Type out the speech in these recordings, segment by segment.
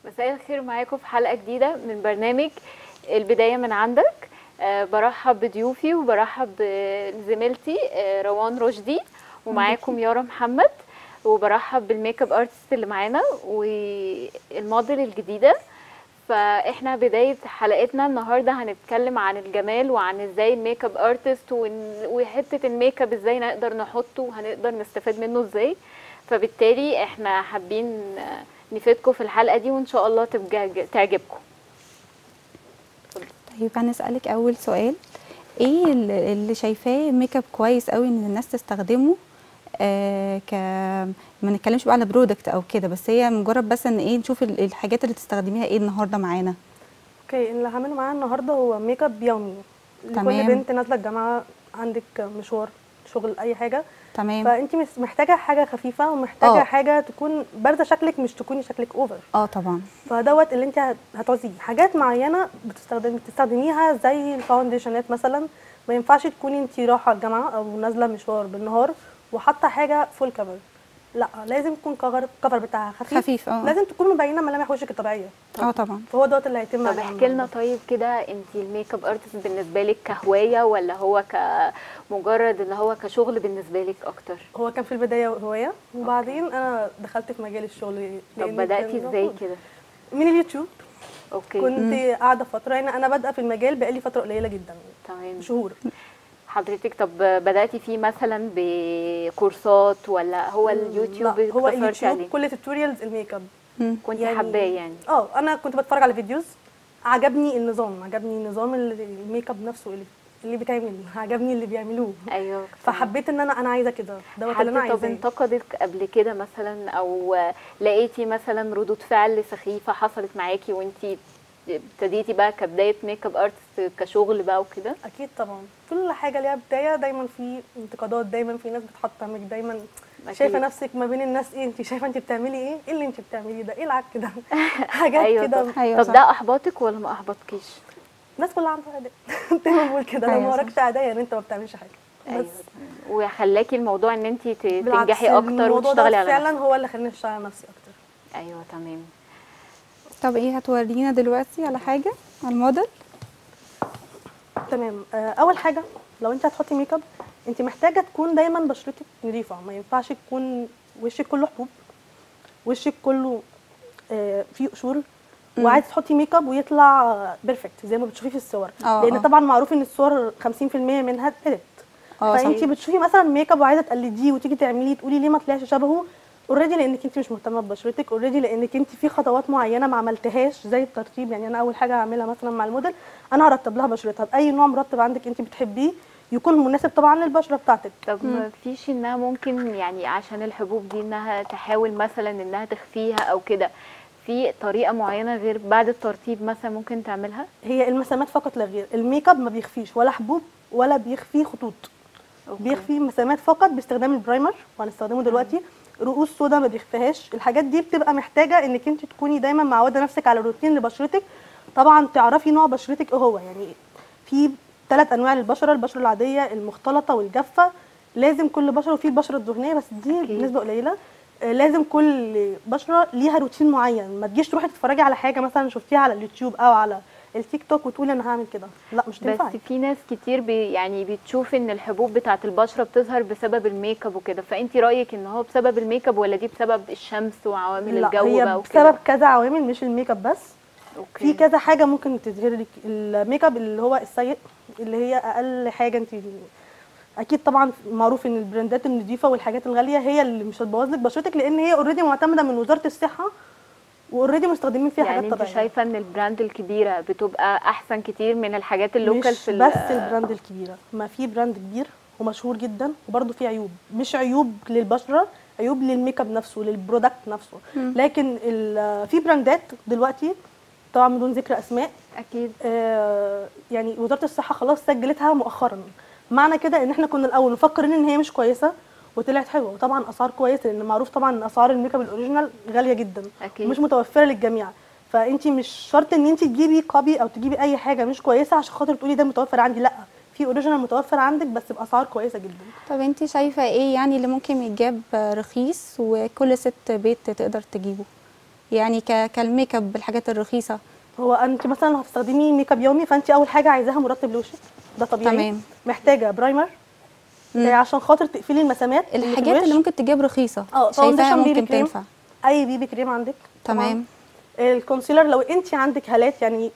مساء الخير معاكم في حلقة جديدة من برنامج البداية من عندك أه برحب بضيوفي وبرحب بزميلتي أه روان رشدي ومعاكم يارا محمد وبرحب بالميك اب ارتست اللي معانا والموديل الجديدة فاحنا بداية حلقتنا النهاردة هنتكلم عن الجمال وعن ازاي الميك اب ارتست وحتة الميك اب ازاي نقدر نحطه وهنقدر نستفاد منه ازاي فبالتالي احنا حابين نفيدكم في الحلقة دي وان شاء الله تبقى تعجبكم طيب هنسألك أول سؤال ايه اللي اللي شايفاه ميك اب كويس قوي ان الناس تستخدمه آه ك ما نتكلمش بقى على برودكت او كده بس هي مجرد بس ان ايه نشوف ال- الحاجات اللي تستخدميها ايه النهارده معانا اوكي اللي هعمله معايا النهارده هو ميك اب يومي لكل تمام. بنت نازله الجامعه عندك مشوار شغل اي حاجه تمام فانت مس- محتاجه حاجه خفيفه ومحتاجه آه. حاجه تكون بارزه شكلك مش تكوني شكلك اوفر اه طبعا فدوت اللي انت هت- هتعوزيه حاجات معينه بتستخدمي بتستخدميها زي الفاونديشنات مثلا ما ينفعش تكوني انت رايحه الجامعه او نازله مشوار بالنهار وحاطه حاجه فول كفر لا لازم يكون كفر كفر بتاعها خفيف خفيف اه لازم تكون مبينه ملامح وشك الطبيعيه اه طبعا فهو دوت اللي هيتم طب عليه احكي لنا النهاردة. طيب كده انت الميك اب ارتست بالنسبة لك كهواية ولا هو كمجرد ان هو كشغل بالنسبة لك اكتر هو كان في البدايه هوايه وبعدين انا دخلت في مجال الشغل طب لأن بدأتي كان ازاي موجود. كده من اليوتيوب اوكي كنت قاعده فتره يعني انا بادئه في المجال بقالي فتره قليله جدا تمام شهور حضرتك طب بدأتي فيه مثلا بكورسات ولا هو اليوتيوب لا هو اقتصرتي اليوتيوب عليه كل توتوريالز الميك اب مم. كنت يعني- حباه يعني اه انا كنت بتفرج على فيديوز عجبني النظام عجبني نظام ال- الميك اب نفسه اللي اللي بيتعمل عجبني اللي بيعملوه ايوه فحبيت ان انا انا عايزه كده دوت اللي انا حد طب عايزاه انتقدك قبل كده مثلا او لقيتي مثلا ردود فعل سخيفه حصلت معاكي وانتي ابتديتي بقى كبدايه ميك اب ارتست كشغل بقى وكده اكيد طبعا كل حاجه ليها بدايه دايما في انتقادات دايما في ناس بتحطمك دايما أكيد. شايفه نفسك ما بين الناس ايه انت شايفه انت بتعملي ايه ايه اللي انت بتعمليه ده ايه العك ده حاجات ايوه كده طب, أيوة طب صح. ده احبطك ولا ما احبطكيش الناس كلها عندها اعداء دايما بقول كده لو أيوة ما صح. وراكش اعداء يعني انت ما بتعملش حاجه ايوه بس وخلاكي الموضوع ان انت بالعكس تنجحي اكتر الموضوع ده وتشتغلي على فعلا نفسك هو اللي خلاني اشتغل على نفسي اكتر ايوه تمام طب ايه هتورينا دلوقتي على حاجه على الموديل تمام آه، اول حاجه لو انت هتحطي ميك اب انت محتاجه تكون دايما بشرتك نظيفه ما ينفعش تكون وشك كله حبوب وشك كله آه، فيه قشور وعايزه تحطي ميك اب ويطلع بيرفكت زي ما بتشوفيه في الصور آه، لان آه. طبعا معروف ان الصور 50% منها اتقلت اه فانت صحيح. بتشوفي مثلا ميك اب وعايزه تقلديه وتيجي تعمليه تقولي ليه ما طلعش شبهه اوريدي لانك انت مش مهتمه ببشرتك اوريدي لانك انت في خطوات معينه ما عملتهاش زي الترتيب يعني انا اول حاجه هعملها مثلا مع الموديل انا هرتب لها بشرتها باي نوع مرطب عندك انت بتحبيه يكون مناسب طبعا للبشره بتاعتك طب ما فيش انها ممكن يعني عشان الحبوب دي انها تحاول مثلا انها تخفيها او كده في طريقه معينه غير بعد الترطيب مثلا ممكن تعملها هي المسامات فقط لا غير الميك اب ما بيخفيش ولا حبوب ولا بيخفي خطوط أوكي. بيخفي مسامات فقط باستخدام البرايمر وهنستخدمه دلوقتي رؤوس سودا ما بيخفيهاش الحاجات دي بتبقى محتاجه انك انت تكوني دايما معوده نفسك على روتين لبشرتك طبعا تعرفي نوع بشرتك ايه هو يعني في ثلاث انواع للبشره البشره العاديه المختلطه والجافه لازم كل بشره وفي البشره الدهنيه بس دي أكيد. بنسبه قليله آه، لازم كل بشره ليها روتين معين ما تجيش تروحي تتفرجي على حاجه مثلا شفتيها على اليوتيوب او على التيك توك وتقولي انا هعمل كده لا مش بس تنفعي في ناس كتير بي يعني بتشوف ان الحبوب بتاعه البشره بتظهر بسبب الميك اب وكده فانت رايك ان هو بسبب الميك اب ولا دي بسبب الشمس وعوامل لا الجو هي بقى وكده بسبب كذا عوامل مش الميك اب بس اوكي في كذا حاجه ممكن تظهر لك الميك اب اللي هو السيء اللي هي اقل حاجه انت اكيد طبعا معروف ان البراندات النظيفه والحاجات الغاليه هي اللي مش هتبوظ لك بشرتك لان هي اوريدي معتمده من وزاره الصحه واوريدي مستخدمين فيها يعني حاجات انت طبيعيه شايفه ان البراند الكبيره بتبقى احسن كتير من الحاجات اللوكال مش في ال- بس البراند الكبيره ما في براند كبير ومشهور جدا وبرده في عيوب مش عيوب للبشره عيوب للميك اب نفسه للبرودكت نفسه لكن ال- في براندات دلوقتي طبعا بدون ذكر اسماء اكيد آه، يعني وزاره الصحه خلاص سجلتها مؤخرا معنى كده ان احنا كنا الاول مفكرين ان هي مش كويسه وطلعت حلوه وطبعا اسعار كويسه لان معروف طبعا ان اسعار الميك اب الاوريجينال غاليه جدا أكيد. ومش متوفره للجميع فانت مش شرط ان انت تجيبي كوبي او تجيبي اي حاجه مش كويسه عشان خاطر تقولي ده متوفر عندي لا في اوريجينال متوفر عندك بس باسعار كويسه جدا طب انت شايفه ايه يعني اللي ممكن يتجاب رخيص وكل ست بيت تقدر تجيبه يعني ك... كالميك اب بالحاجات الرخيصه هو انت مثلا لو هتستخدمي ميك اب يومي فانت اول حاجه عايزاها مرطب لوشك ده طبيعي تمام. محتاجه برايمر مم. آه، عشان خاطر تقفلي المسامات في الحاجات الوش. اللي ممكن تجيب رخيصه اه شايفاها فاونديشن بيبي ممكن كريم تنفع اي بيبي كريم عندك طبعاً. تمام الكونسيلر لو انت عندك هالات يعني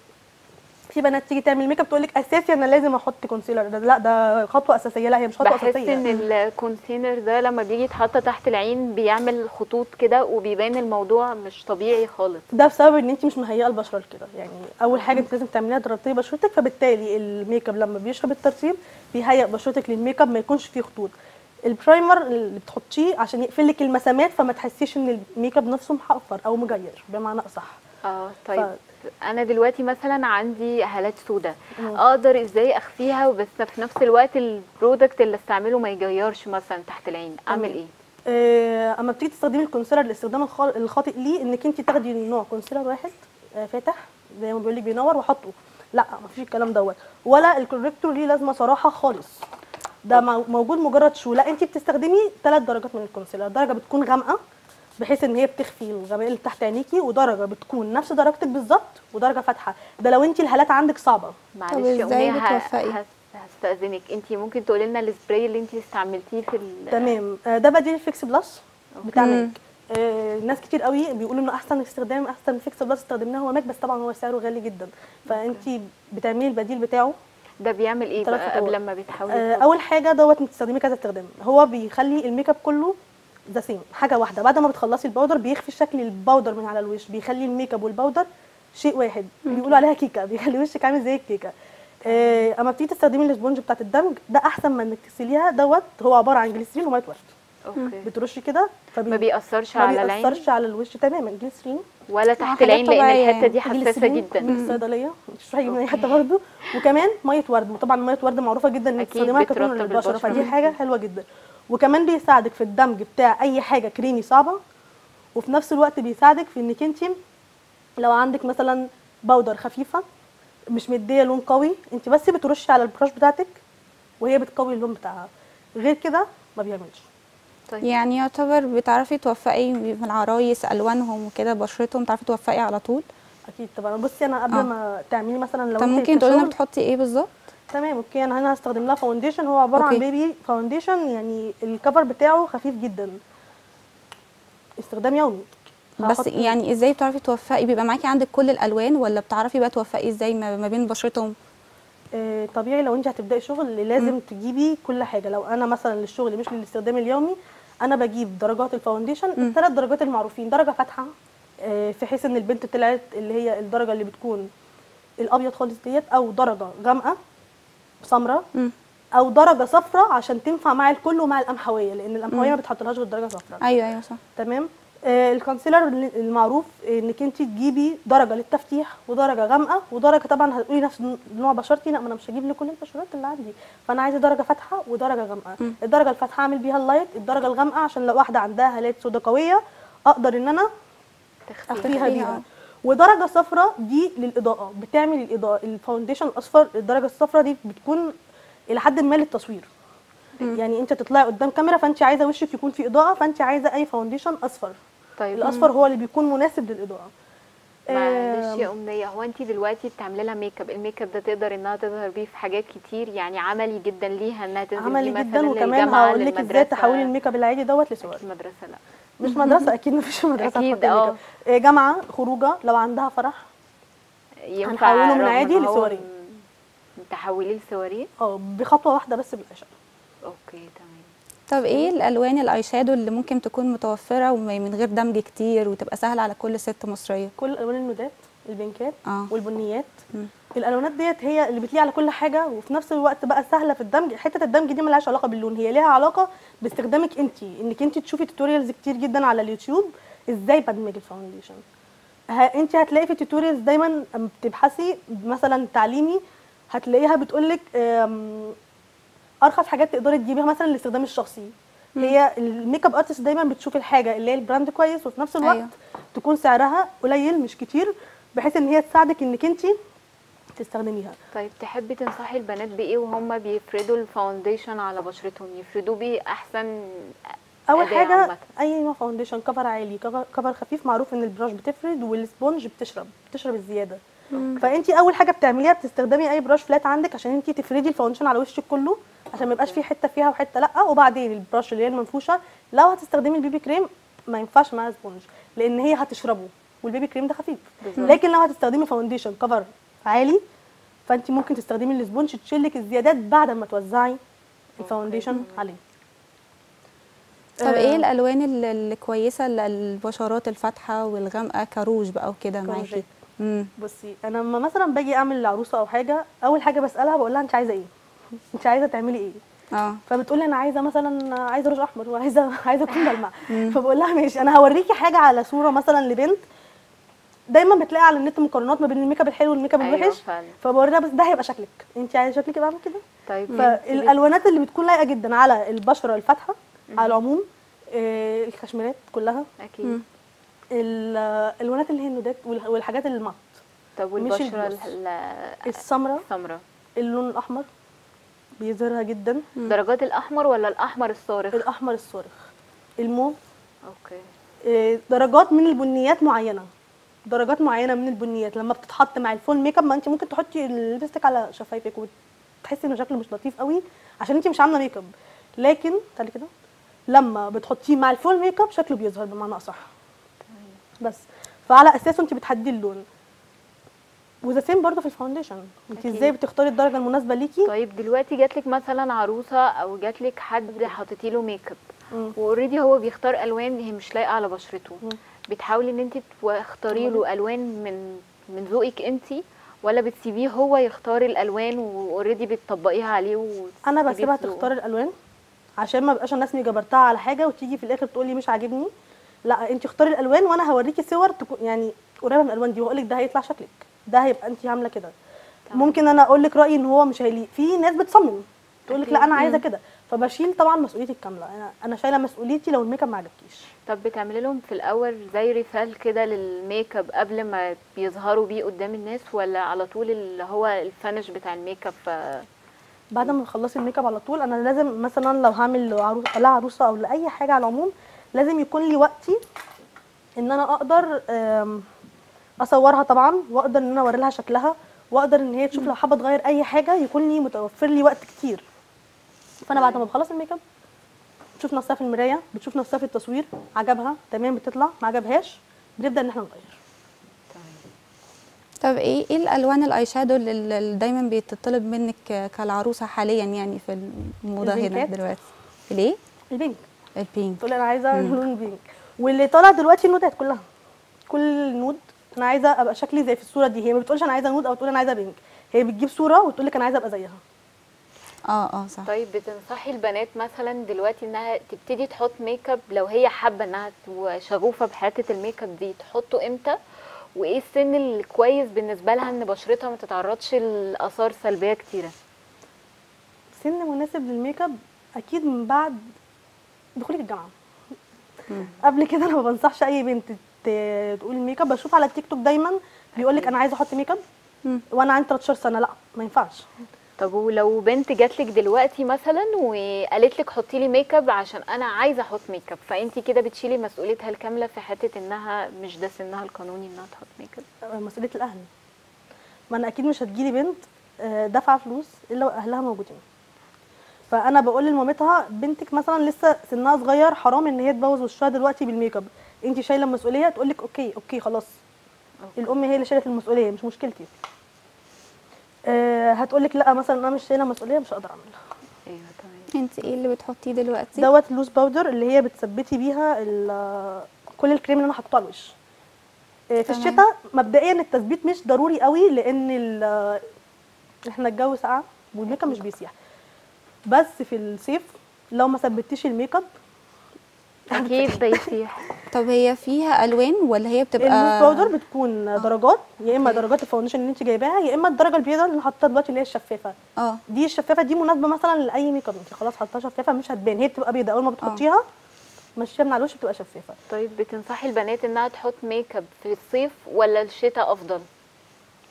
في بنات تيجي تعمل ميك اب تقول لك اساسي انا لازم احط كونسيلر ده لا ده خطوه اساسيه لا هي مش خطوه بحس اساسيه ان الكونسيلر ده لما بيجي يتحط تحت العين بيعمل خطوط كده وبيبان الموضوع مش طبيعي خالص ده بسبب ان انت مش مهيئه البشره لكده يعني اول حاجه انت لازم تعمليها ترطبي بشرتك فبالتالي الميك اب لما بيشرب الترطيب بيهيئ بشرتك للميك اب ما يكونش فيه خطوط البرايمر اللي بتحطيه عشان يقفل لك المسامات فما تحسيش ان الميك اب نفسه محفر او مغير بمعنى اصح اه طيب انا دلوقتي مثلا عندي هالات سوداء مم. اقدر ازاي اخفيها بس في نفس الوقت البرودكت اللي استعمله ما يجيرش مثلا تحت العين اعمل ايه آه، اما بتيجي تستخدمي الكونسيلر الاستخدام الخا- الخاطئ ليه انك انت تاخدي نوع كونسيلر واحد آه، فاتح زي ما بيقول لك بينور وحطه لا مفيش الكلام دوت ولا الكوريكتور ليه لازمه صراحه خالص ده مو- موجود مجرد شو لا انت بتستخدمي ثلاث درجات من الكونسيلر درجه بتكون غامقه بحيث ان هي بتخفي الغماء اللي تحت عينيكي ودرجه بتكون نفس درجتك بالظبط ودرجه فاتحه ده لو انت الهالات عندك صعبه معلش يا إزاي امنيه ه- بتوفقي؟ هس- هستاذنك انت ممكن تقولي لنا السبراي اللي انت استعملتيه في ال- تمام آه، ده بديل الفيكس بلس بتاع مم. ماك آه، ناس كتير قوي بيقولوا انه احسن استخدام احسن فيكس بلس استخدمناه هو ماك بس طبعا هو سعره غالي جدا فانت بتعملي البديل بتاعه ده بيعمل ايه ثلاث بقى خطوات. قبل ما بيتحول آه، لخط؟ اول حاجه دوت بتستخدمي كذا استخدام هو بيخلي الميك اب كله ذا سيم حاجه واحده بعد ما بتخلصي الباودر بيخفي شكل الباودر من على الوش بيخلي الميك اب والباودر شيء واحد بيقولوا عليها كيكه بيخلي وشك عامل زي الكيكه آه، اما بتيجي تستخدمي الاسبونج بتاعت الدمج ده احسن من انك تغسليها دوت هو عباره عن جليسرين وميه ورد اوكي بترشي كده فبي... ما بيأثرش ما على العين بيأثرش على الوش تماما جليسرين ولا تحت حاجات العين لان طبيعية الحته دي يعني. حساسه جليسرين جدا من الصيدليه مش هيجي من اي حته برضه وكمان ميه ورد وطبعا ميه ورد معروفه جدا انك أكيد تستخدمها كتون بترطب للبشره البشرة. فدي حاجه حلوه جدا وكمان بيساعدك في الدمج بتاع اي حاجه كريمي صعبه وفي نفس الوقت بيساعدك في انك انت لو عندك مثلا باودر خفيفه مش مديه لون قوي انت بس بترشي على البراش بتاعتك وهي بتقوي اللون بتاعها غير كده ما بيعملش طيب يعني يعتبر بتعرفي توفقي من العرايس الوانهم وكده بشرتهم تعرفي توفقي على طول اكيد طبعا بصي انا قبل آه. ما تعملي مثلا لو طب انت ممكن تقولي لنا كشغل- بتحطي ايه بالظبط تمام اوكي انا هنا هستخدم لها فاونديشن هو عباره عن أوكي. بيبي فاونديشن يعني الكفر بتاعه خفيف جدا استخدام يومي بس هحط- يعني ازاي بتعرفي توفقي بيبقى معاكي عندك كل الالوان ولا بتعرفي بقى توفقي ازاي ما ما بين بشرتهم آه طبيعي لو انت هتبداي شغل لازم تجيبي كل حاجه لو انا مثلا للشغل مش للاستخدام اليومي انا بجيب درجات الفاونديشن الثلاث درجات المعروفين درجه فاتحه آه في حيث ان البنت طلعت اللي هي الدرجه اللي بتكون الابيض خالص ديت او درجه غامقه سمراء مم. او درجه صفراء عشان تنفع مع الكل ومع القمحويه لان القمحويه ما بتحطلهاش غير درجه صفراء ايوه ايوه صح تمام آه الكونسيلر المعروف انك انت تجيبي درجه للتفتيح ودرجه غامقه ودرجه طبعا هتقولي نفس نوع بشرتي لا ما انا مش هجيب لكل البشرات اللي عندي فانا عايزه درجه فاتحه ودرجه غامقه مم. الدرجه الفاتحه اعمل بيها اللايت الدرجه الغامقه عشان لو واحده عندها هالات سودا قويه اقدر ان انا تخفيف اخفيها تخفيها. بيها ودرجه صفراء دي للاضاءه بتعمل الاضاءه الفاونديشن الاصفر الدرجه الصفراء دي بتكون الى حد ما للتصوير يعني انت تطلعي قدام كاميرا فانت عايزه وشك يكون فيه اضاءه فانت عايزه اي فاونديشن اصفر طيب الاصفر هو اللي بيكون مناسب للاضاءه معلش يا آم، امنيه هو انت دلوقتي بتعملي لها ميك اب الميك اب ده تقدر انها تظهر بيه في حاجات كتير يعني عملي جدا ليها انها تنزل عملي بيه جدا مثلا وكمان للجامعة، هقول لك ازاي للمدرسة. تحولي الميك اب العادي دوت لصور أكيد المدرسه لا مش مدرسه اكيد مفيش مدرسه أكيد، هتحطي ميك اه. اب. آه، جامعه خروجه لو عندها فرح ينفع هنحوله من رغم عادي إن هو لصورين. م- تحوليه لصورين اه بخطوه واحده بس بالايشادو اوكي تمام طب ايه الالوان الاي شادو اللي ممكن تكون متوفره ومن غير دمج كتير وتبقى سهله على كل ست مصريه كل الالوان النودات البنكات اه والبنيات مم. الالوانات ديت هي اللي بتليق على كل حاجه وفي نفس الوقت بقى سهله في الدمج حته الدمج دي ملهاش علاقه باللون هي ليها علاقه باستخدامك انت انك انت تشوفي توتوريالز كتير جدا على اليوتيوب ازاي بدمج الفاونديشن ها انت هتلاقي في التوتوريالز دايما اما بتبحثي مثلا تعليمي هتلاقيها بتقولك أم، ارخص حاجات تقدري تجيبيها مثلا للاستخدام الشخصي هي الميك اب ارتست دايما بتشوف الحاجه اللي هي البراند كويس وفي نفس الوقت أيوة. تكون سعرها قليل مش كتير بحيث ان هي تساعدك انك انت تستخدميها طيب تحبي تنصحي البنات بايه وهم بيفردوا الفاونديشن على بشرتهم يفردوه بيه احسن اول أداة حاجه عامة. اي نوع فاونديشن كفر عالي كفر, كفر خفيف معروف ان البراش بتفرد والسبونج بتشرب بتشرب الزياده فانت اول حاجه بتعمليها بتستخدمي اي براش فلات عندك عشان انت تفردي الفاونديشن على وشك كله عشان ما يبقاش فيه حته فيها وحته لا وبعدين البراش اللي هي المنفوشه لو هتستخدمي البيبي كريم ما ينفعش معاها سبونج لان هي هتشربه والبيبي كريم ده خفيف بالظبط. لكن لو هتستخدمي فاونديشن كفر عالي فانت ممكن تستخدمي السبونج تشيلك الزيادات بعد ما توزعي الفاونديشن عليه طب آه، ايه الالوان ال- الكويسه للبشرات الفاتحه والغامقه كروج بقى وكده معاكي كروجات. امم بصي انا لما مثلا باجي اعمل لعروسه او حاجه اول حاجه بسالها بقول لها انت عايزه ايه انت عايزه تعملي ايه اه فبتقول لي انا عايزه مثلا عايزه روج احمر وعايزه عايزه اكون بلمع فبقول لها ماشي انا هوريكي حاجه على صوره مثلا لبنت دايما بتلاقي على النت مقارنات ما بين الميك اب الحلو والميك اب أيوة الوحش فعلا. فبوريها بس ده هيبقى شكلك انت عايزه شكلك يبقى عامل كده طيب فالالوانات اللي بتكون لايقه جدا على البشره الفاتحه على العموم آه، الكشميرات كلها اكيد الالوانات اللي هي النودات وال- والحاجات المط طب مش والبشره الجلوس. ال- السمراء السمراء اللون الاحمر بيظهرها جدا درجات الاحمر ولا الاحمر الصارخ الاحمر الصارخ الموف اوكي آه، درجات من البنيات معينه درجات معينه من البنيات لما بتتحط مع الفول ميك اب ما انت ممكن تحطي الليبستيك على شفايفك وتحسي انه شكله مش لطيف قوي عشان انت مش عامله ميك اب لكن تعالي كده لما بتحطيه مع الفول ميك اب شكله بيظهر بمعنى اصح بس فعلى اساسه انت بتحددي اللون وذا سيم برضه في الفاونديشن انت أكيد. ازاي بتختاري الدرجه المناسبه ليكي طيب دلوقتي جاتلك مثلا عروسه او جاتلك حد حطيتي له ميك اب مم. واوريدي هو بيختار الوان هي مش لايقه على بشرته مم. بتحاولي ان انت تختاري له الوان من من ذوقك انت ولا بتسيبيه هو يختار الالوان واوريدي بتطبقيها عليه وتسيبيه انا بسيبها في ذوقه؟ تختار الالوان عشان ما بقاش الناس جبرتها على حاجه وتيجي في الاخر تقولي مش عاجبني لا انت اختاري الالوان وانا هوريكي صور تكون يعني قريبه من الالوان دي وهقول لك ده هيطلع شكلك ده هيبقى انت عامله كده تمام. ممكن انا اقول لك رايي ان هو مش هيليق في ناس بتصمم تقول لك أكيد. لا انا عايزه كده فبشيل طبعا مسؤوليتي الكامله انا انا شايله مسؤوليتي لو الميك اب ما عجبكيش طب بتعملي لهم في الاول زي ريفال كده للميك اب قبل ما بيظهروا بيه قدام الناس ولا على طول اللي هو الفانش بتاع الميك اب ف- بعد ما تخلصي الميك اب على طول انا لازم مثلا لو هعمل لعروسه لا عروسه او لاي حاجه على العموم لازم يكون لي وقتي ان انا اقدر آم، اصورها طبعا واقدر ان انا اوري لها شكلها واقدر ان هي تشوف لو حابه تغير اي حاجه يكون لي متوفر لي وقت كتير فانا بعد ما بخلص الميك اب بتشوف نفسها في المرايه بتشوف نفسها في التصوير عجبها تمام بتطلع ما عجبهاش بنبدا ان احنا نغير طب ايه ايه الالوان الاي شادو اللي اللي دايما بتطلب منك ك- كالعروسه حاليا يعني في الموضه هنا البينكات. دلوقتي ليه البينك البينك تقول انا عايزه لون بينك واللي طالع دلوقتي النودات كلها كل نود انا عايزه ابقى شكلي زي في الصوره دي هي ما بتقولش انا عايزه نود او تقول انا عايزه بينك هي بتجيب صوره وتقول لك انا عايزه ابقى زيها اه اه صح طيب بتنصحي البنات مثلا دلوقتي انها تبتدي تحط ميك اب لو هي حابه انها ت- شغوفه بحته الميك اب دي تحطه امتى وايه السن الكويس بالنسبه لها ان بشرتها ما تتعرضش لاثار سلبيه كتيره سن مناسب للميك اب اكيد من بعد دخولك الجامعه قبل كده انا ما بنصحش اي بنت ت- تقول الميك اب بشوف على التيك توك دايما بيقول لك انا عايزه احط ميك اب مم. وانا عندي 13 سنه لا ما ينفعش طب ولو بنت جاتلك دلوقتي مثلا وقالت لك حطي لي ميك اب عشان انا عايزه احط ميك اب فانت كده بتشيلي مسؤوليتها الكامله في حته انها مش ده سنها القانوني انها تحط ميك اب مسؤوليه الاهل ما انا اكيد مش هتجيلي بنت آه، دافعه فلوس الا واهلها موجودين فانا بقول لمامتها بنتك مثلا لسه سنها صغير حرام ان هي تبوظ وشها دلوقتي بالميك اب انت شايله المسؤوليه تقول لك اوكي اوكي خلاص أوكي. الام هي اللي شايله المسؤوليه مش مشكلتي آه هتقول لك لا مثلا انا مش شايله مسؤوليه مش هقدر اعملها ايوه تمام انت ايه اللي بتحطيه دلوقتي دوت لوز باودر اللي هي بتثبتي بيها ال- كل الكريم اللي انا حاطاه على الوش آه، في تمام. الشتاء مبدئيا التثبيت مش ضروري قوي لان ال- احنا الجو ساقع والميك اب مش بيسيح بس في الصيف لو ما ثبتيش الميك اب اكيد بيسيح طب هي فيها الوان ولا هي بتبقى اللوز باودر بتكون درجات يا اما درجات الفاونديشن اللي انت جايباها يا اما الدرجه البيضاء اللي أنا حاطاها دلوقتي اللي هي الشفافه اه دي الشفافه دي مناسبه مثلا لاي ميك اب انت خلاص حطيتها شفافه مش هتبان هي بتبقى بيضاء اول ما بتحطيها ماشيه من على الوش بتبقى شفافه طيب بتنصحي البنات انها تحط ميك اب في الصيف ولا الشتاء افضل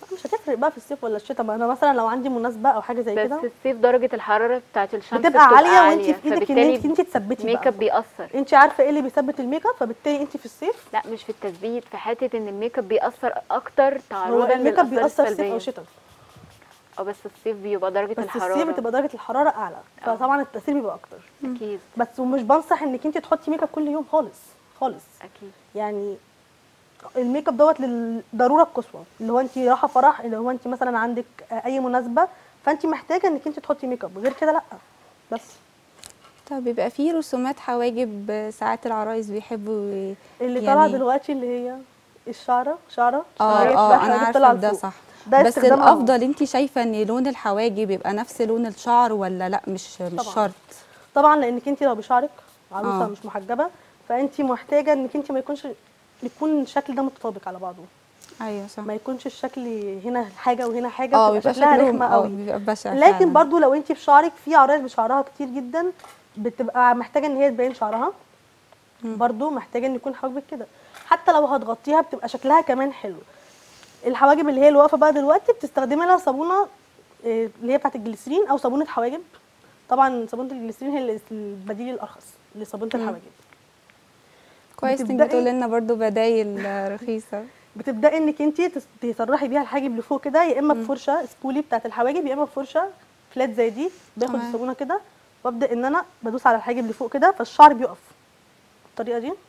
مش هتفرق بقى في الصيف ولا الشتاء ما انا مثلا لو عندي مناسبه او حاجه زي بس كده الصيف درجه الحراره بتاعت الشمس بتبقى عاليه وانت في ايدك ان فبالتالي انت انت تثبتي الميك بقى اب بيأثر انت عارفه ايه اللي بيثبت الميك اب فبالتالي انت في الصيف لا مش في التثبيت في حته ان الميك اب بيأثر اكتر هو تعرضا الميك اب للآثار بيأثر صيف السلبية. او شتاء اه بس الصيف بيبقى درجه بس الحراره الصيف بتبقى درجه الحراره اعلى اه. فطبعا التاثير بيبقى اكتر اكيد بس ومش بنصح انك انت تحطي ميك اب كل يوم خالص خالص اكيد يعني الميك اب دوت للضروره القصوى اللي هو انت رايحه فرح اللي هو انت مثلا عندك اي مناسبه فانت محتاجه انك انت تحطي ميك اب غير كده لا بس طب بيبقى في رسومات حواجب ساعات العرايس بيحبوا اللي يعني- طالعه دلوقتي اللي هي الشعره شعره اه شعرية اه بقى انا حواجب طالعة عارفه ده لفوق. صح ده بس استخدام عام. الافضل انت شايفه ان لون الحواجب يبقى نفس لون الشعر ولا لا مش مش طبعاً. شرط طبعا لانك انت لو بشعرك عروسه آه. مش محجبه فانت محتاجه انك انت ما يكونش يكون الشكل ده متطابق على بعضه ايوه صح ما يكونش الشكل هنا حاجه وهنا حاجه اه بتبقى بيبقى شكلها شكلهم رخمه اه قوي بيبقى بشع لكن فعلاً. برضو لو انت بشعرك في عرايس بشعرها كتير جدا بتبقى محتاجه ان هي تبين شعرها برضو محتاجه ان يكون حواجبك كده حتى لو هتغطيها بتبقى شكلها كمان حلو الحواجب اللي هي اللي واقفه بقى دلوقتي بتستخدمي لها صابونه آه، اللي هي بتاعت الجليسرين او صابونه حواجب طبعا صابونه الجليسرين هي اللي- البديل الارخص لصابونه الحواجب كويس انك بتبدأي- بتقول لنا برضو بدايل آه، رخيصه بتبداي انك انت تسرحي بيها الحاجب لفوق كده يا اما بفرشه سبولي بتاعت الحواجب يا اما بفرشه فلات زي دي باخد تمام. الصابونه كده وابدا ان انا بدوس على الحاجب لفوق كده فالشعر بيقف بالطريقه دي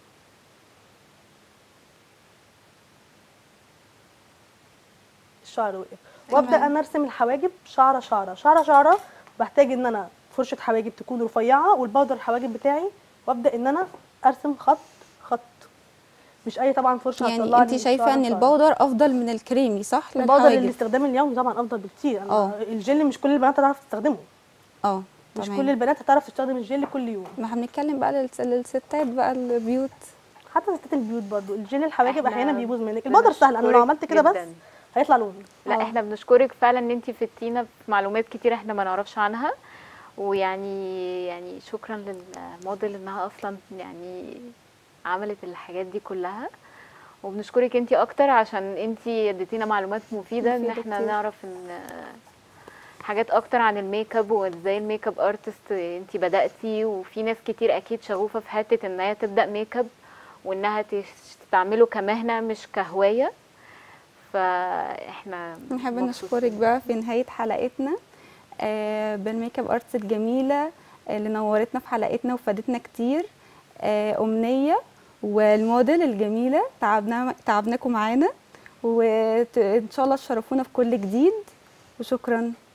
الشعر وقف وابدا تمام. انا ارسم الحواجب شعره شعره شعره شعره بحتاج ان انا فرشه حواجب تكون رفيعه والبودر الحواجب بتاعي وابدا ان انا ارسم خط خط مش اي طبعا فرشه يعني هتطلع انت لي شايفه شعرة ان شعرة. البودر افضل من الكريمي صح البودر للحواجب الاستخدام اليومي طبعا افضل بكتير أنا اه. الجل مش كل البنات هتعرف تستخدمه اه مش تمام. كل البنات هتعرف تستخدم الجل كل يوم ما احنا بنتكلم بقى للس- للستات بقى البيوت حتى ستات البيوت برضو الجل الحواجب احنا احيانا بيبوظ منك البودر سهل انا لو بنشكرك عملت كده بس جداً. هيطلع لون لا اه. احنا بنشكرك فعلا ان انت فدتينا في معلومات كتير احنا ما نعرفش عنها ويعني يعني شكرا للموديل انها اصلا يعني عملت الحاجات دي كلها وبنشكرك انت اكتر عشان انت اديتينا معلومات مفيده ان مفيدة احنا كتير. نعرف ان حاجات اكتر عن الميك اب وازاي الميك اب ارتست انت بداتي وفي ناس كتير اكيد شغوفه في حته ان هي تبدا ميك اب وانها تستعمله كمهنه مش كهوايه فاحنا نحب مبسوطين. نشكرك بقى في نهايه حلقتنا آه بالميك اب ارتست الجميله اللي نورتنا في حلقتنا وفادتنا كتير آه امنيه والموديل الجميله تعبنا تعبناكم معانا وان شاء الله تشرفونا في كل جديد وشكرا